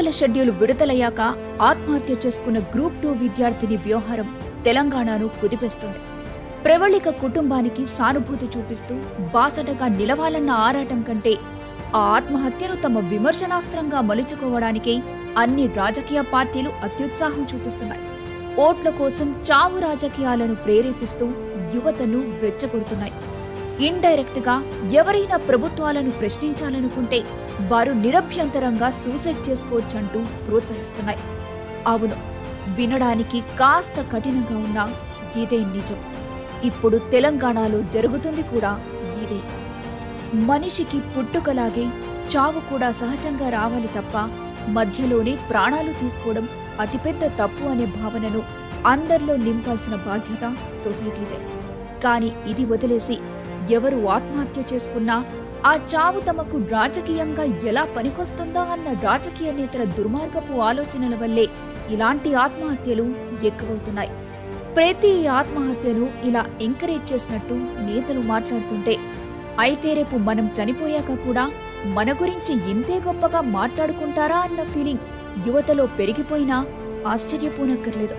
పరీక్షల షెడ్యూల్ విడుదలయ్యాక ఆత్మహత్య చేసుకున్న గ్రూప్ టూ విద్యార్థిని వ్యవహారం తెలంగాణను కుదిపేస్తుంది ప్రవళిక కుటుంబానికి సానుభూతి చూపిస్తూ బాసటగా నిలవాలన్న ఆరాటం కంటే ఆ ఆత్మహత్యను తమ విమర్శనాస్త్రంగా మలుచుకోవడానికే అన్ని రాజకీయ పార్టీలు అత్యుత్సాహం చూపిస్తున్నాయి ఓట్ల కోసం చావు రాజకీయాలను ప్రేరేపిస్తూ యువతను రెచ్చగొడుతున్నాయి ఇండైరెక్ట్ గా ఎవరైనా ప్రభుత్వాలను ప్రశ్నించాలనుకుంటే వారు నిరభ్యంతరంగా సూసైడ్ చేసుకోవచ్చంటూ ప్రోత్సహిస్తున్నాయి అవును వినడానికి కాస్త కఠినంగా ఉన్నా ఇదే నిజం ఇప్పుడు తెలంగాణలో జరుగుతుంది కూడా ఇదే మనిషికి పుట్టుకలాగే చావు కూడా సహజంగా రావాలి తప్ప మధ్యలోనే ప్రాణాలు తీసుకోవడం అతిపెద్ద తప్పు అనే భావనను అందరిలో నింపాల్సిన బాధ్యత సొసైటీదే కానీ ఇది వదిలేసి ఎవరు ఆత్మహత్య చేసుకున్నా ఆ చావు తమకు రాజకీయంగా ఎలా పనికొస్తుందా అన్న రాజకీయ నేతల దుర్మార్గపు ఆలోచనల వల్లే ఇలాంటి ఆత్మహత్యలు ఎక్కువవుతున్నాయి ప్రతి ఆత్మహత్యను ఇలా ఎంకరేజ్ చేసినట్టు నేతలు మాట్లాడుతుంటే అయితే రేపు మనం చనిపోయాక కూడా మన గురించి ఇంతే గొప్పగా మాట్లాడుకుంటారా అన్న ఫీలింగ్ యువతలో పెరిగిపోయినా ఆశ్చర్యపోనక్కర్లేదు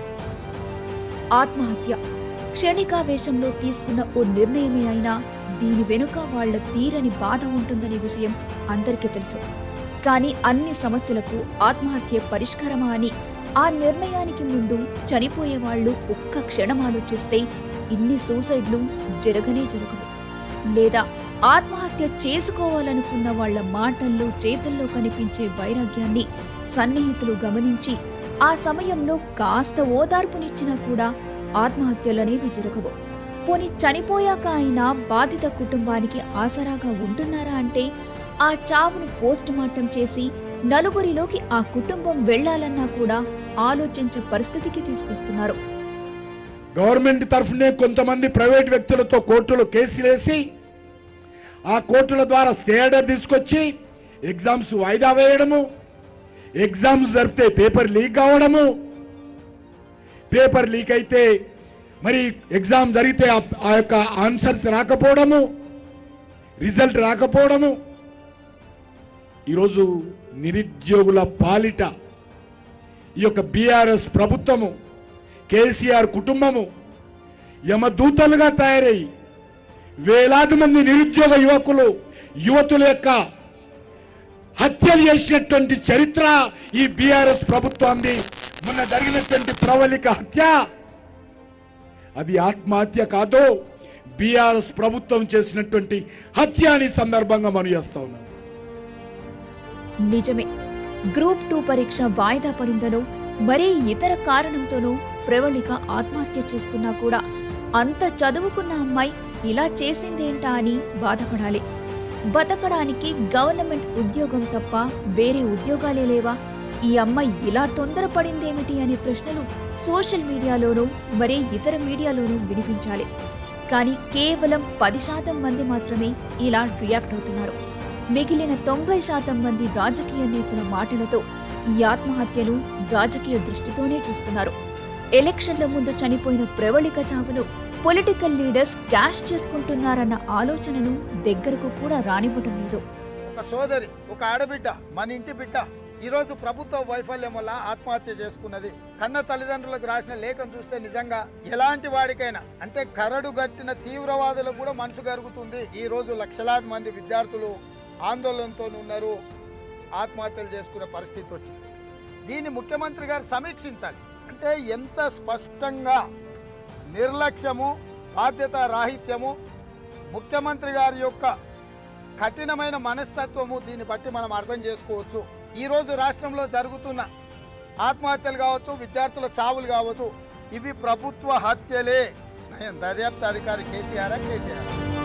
ఆత్మహత్య క్షణికావేశంలో తీసుకున్న ఓ నిర్ణయమే అయినా దీని వెనుక వాళ్ల తీరని బాధ ఉంటుందనే విషయం అందరికీ తెలుసు కానీ అన్ని సమస్యలకు ఆత్మహత్య పరిష్కారమా అని ఆ నిర్ణయానికి ముందు చనిపోయే వాళ్ళు ఒక్క క్షణం ఆలోచిస్తే ఇన్ని సూసైడ్లు జరగనే జరగవు లేదా ఆత్మహత్య చేసుకోవాలనుకున్న వాళ్ళ మాటల్లో చేతుల్లో కనిపించే వైరాగ్యాన్ని సన్నిహితులు గమనించి ఆ సమయంలో కాస్త ఓదార్పునిచ్చినా కూడా ఆత్మహత్యలనేవి జరగవు పోని చనిపోయాక అయినా బాధిత కుటుంబానికి ఆసరాగా ఉంటున్నారా అంటే ఆ చావును పోస్ట్ మార్టం చేసి నలుగురిలోకి ఆ కుటుంబం వెళ్లాలన్నా కూడా ఆలోచించే పరిస్థితికి తీసుకొస్తున్నారు గవర్నమెంట్ తరఫునే కొంతమంది ప్రైవేట్ వ్యక్తులతో కోర్టులో కేసులు వేసి ఆ కోర్టుల ద్వారా స్టే ఆర్డర్ తీసుకొచ్చి ఎగ్జామ్స్ వాయిదా వేయడము ఎగ్జామ్స్ జరిపితే పేపర్ లీక్ కావడము పేపర్ లీక్ అయితే మరి ఎగ్జామ్ జరిగితే ఆ- ఆ యొక్క ఆన్సర్స్ రాకపోవడము రిజల్ట్ రాకపోవడము ఈరోజు నిరుద్యోగుల పాలిట ఈ యొక్క బీఆర్ఎస్ ప్రభుత్వము కేసీఆర్ కుటుంబము యమదూతలుగా తయారై వేలాది మంది నిరుద్యోగ యువకులు యువతుల యొక్క హత్యలు చేసినటువంటి చరిత్ర ఈ బీఆర్ఎస్ ప్రభుత్వాన్ని మొన్న జరిగినటువంటి ప్రవళిక హత్య అది ఆత్మహత్య కాదు బీఆర్ఎస్ ప్రభుత్వం చేసినటువంటి హత్య అని సందర్భంగా మనం చేస్తా ఉన్నాం నిజమే గ్రూప్ టూ పరీక్ష వాయిదా పడిందనో మరే ఇతర కారణంతోనో ప్రవళిక ఆత్మహత్య చేసుకున్నా కూడా అంత చదువుకున్న అమ్మాయి ఇలా చేసిందేంటా అని బాధపడాలి బతకడానికి గవర్నమెంట్ ఉద్యోగం తప్ప వేరే ఉద్యోగాలే లేవా ఈ అమ్మాయి ఇలా తొందరపడిందేమిటి అనే ప్రశ్నలు సోషల్ మీడియాలోనూ మరే ఇతర మీడియాలోనూ వినిపించాలి కానీ కేవలం పది శాతం మంది మాత్రమే ఇలా రియాక్ట్ అవుతున్నారు మిగిలిన తొంభై శాతం మంది రాజకీయ నేతల మాటలతో ఈ ఆత్మహత్యను రాజకీయ దృష్టితోనే చూస్తున్నారు ఎలక్షన్ల ముందు చనిపోయిన ప్రవళిక చావును పొలిటికల్ లీడర్స్ క్యాష్ చేసుకుంటున్నారన్న ఆలోచనను దగ్గరకు కూడా రానివ్వటం లేదు ఒక సోదరి ఒక ఆడబిడ్డ మన ఇంటి బిడ్డ ఈ రోజు ప్రభుత్వ వైఫల్యం వల్ల ఆత్మహత్య చేసుకున్నది కన్న తల్లిదండ్రులకు రాసిన లేఖను చూస్తే నిజంగా ఎలాంటి వాడికైనా అంటే కరడు గట్టిన తీవ్రవాదులకు కూడా మనసు కరుగుతుంది ఈ రోజు లక్షలాది మంది విద్యార్థులు ఆందోళనతో ఉన్నారు ఆత్మహత్యలు చేసుకునే పరిస్థితి వచ్చింది దీన్ని ముఖ్యమంత్రి గారు సమీక్షించాలి అంటే ఎంత స్పష్టంగా నిర్లక్ష్యము బాధ్యత రాహిత్యము ముఖ్యమంత్రి గారి యొక్క కఠినమైన మనస్తత్వము దీన్ని బట్టి మనం అర్థం చేసుకోవచ్చు ఈ రోజు రాష్ట్రంలో జరుగుతున్న ఆత్మహత్యలు కావచ్చు విద్యార్థుల చావులు కావచ్చు ఇవి ప్రభుత్వ హత్యలే దర్యాప్తు అధికారి కేసీఆర్ కేటీఆర్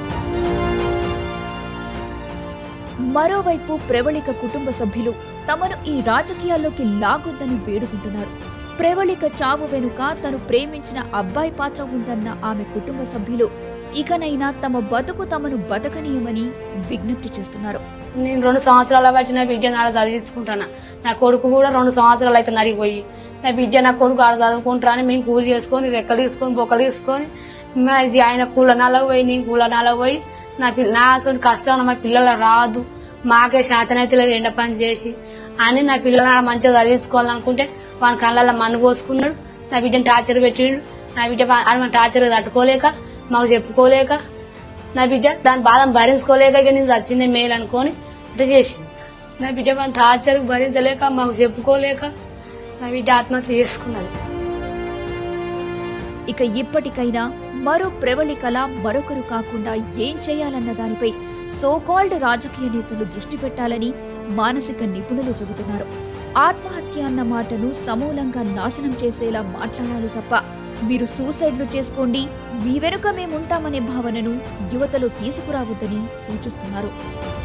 మరోవైపు ప్రవళిక కుటుంబ సభ్యులు తమను ఈ రాజకీయాల్లోకి లాగొద్దని వేడుకుంటున్నారు ప్రవళిక చావు వెనుక తను ప్రేమించిన అబ్బాయి పాత్ర ఉందన్న ఆమె కుటుంబ సభ్యులు ఇకనైనా తమ బతుకు తమను బతకనీయమని విజ్ఞప్తి చేస్తున్నారు నేను రెండు సంవత్సరాల బట్టి నా బిడ్డను ఆడ చదివించుకుంటాను నా కొడుకు కూడా రెండు సంవత్సరాలు అయితే అడిగిపోయి నా బిడ్డ నా కొడుకు ఆడ చదువుకుంటారని మేము కూలి చేసుకొని రెక్కలు తీసుకొని బొక్కలు తీసుకొని మా ఇది ఆయన కూల నాలకు పోయి నేను కూల నాలకు పోయి నా పిల్ల నా అసలు కష్టం మా పిల్లల రాదు మాకే శాతనైతే లేదు ఎండ పని చేసి అని నా పిల్లలు మంచిగా చదివించుకోవాలనుకుంటే వాని కళ్ళల్లో మన్ను పోసుకున్నాడు నా బిడ్డని టార్చర్ పెట్టిండు నా బిడ్డ వా- మన టార్చర్ తట్టుకోలేక మాకు చెప్పుకోలేక నా బిడ్డ దాని బాధను భరించుకోలేక ఇక నేను చచ్చిందే మేలు అనుకొని ఇట్లా చేసింది నా బిడ్డ మన టార్చర్ భరించలేక మాకు చెప్పుకోలేక నా బిడ్డ ఆత్మహత్య చేసుకున్నది ఇక ఇప్పటికైనా మరో ప్రవళికల మరొకరు కాకుండా ఏం చేయాలన్న దానిపై సోకాల్డ్ రాజకీయ నేతలు దృష్టి పెట్టాలని మానసిక నిపుణులు చెబుతున్నారు ఆత్మహత్య అన్న మాటను సమూలంగా నాశనం చేసేలా మాట్లాడాలి తప్ప మీరు సూసైడ్లు చేసుకోండి మీ వెనుక మేముంటామనే భావనను యువతలో తీసుకురావద్దని సూచిస్తున్నారు